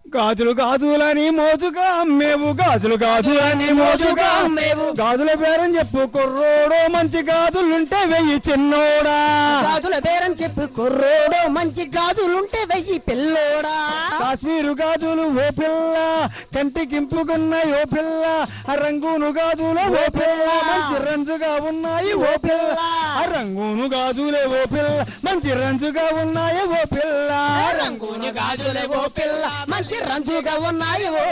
గాజులు గాజులని మోజుగా అమ్మేవు గాజులు గాజులని మోజుగా అమ్మేవు. గాజుల బేరం చెప్పు కుర్రోడో మంచి గాజులుంటే వెయ్యి చిన్నోడా గాజుల బేరం చెప్పు కుర్రోడో మంచి గాజులుంటే వెయ్యి పిల్లోడా కాశ్మీరు గాజులు ఓ పిల్ల కంటికింపుకున్న ఓ పిల్ల ఆ రంగును గాజులు ఓ పిల్ల మంచి రంజుగా ఉన్నాయి ఓ పిల్ల ఆ రంగును గాజులే ఓ పిల్ల మంచి రంజుగా ఉన్నాయి ఓ పిల్ల రంగుని గాజులే ఓ పిల్ల మంచి రంజుగా ఉన్నాయి ఓ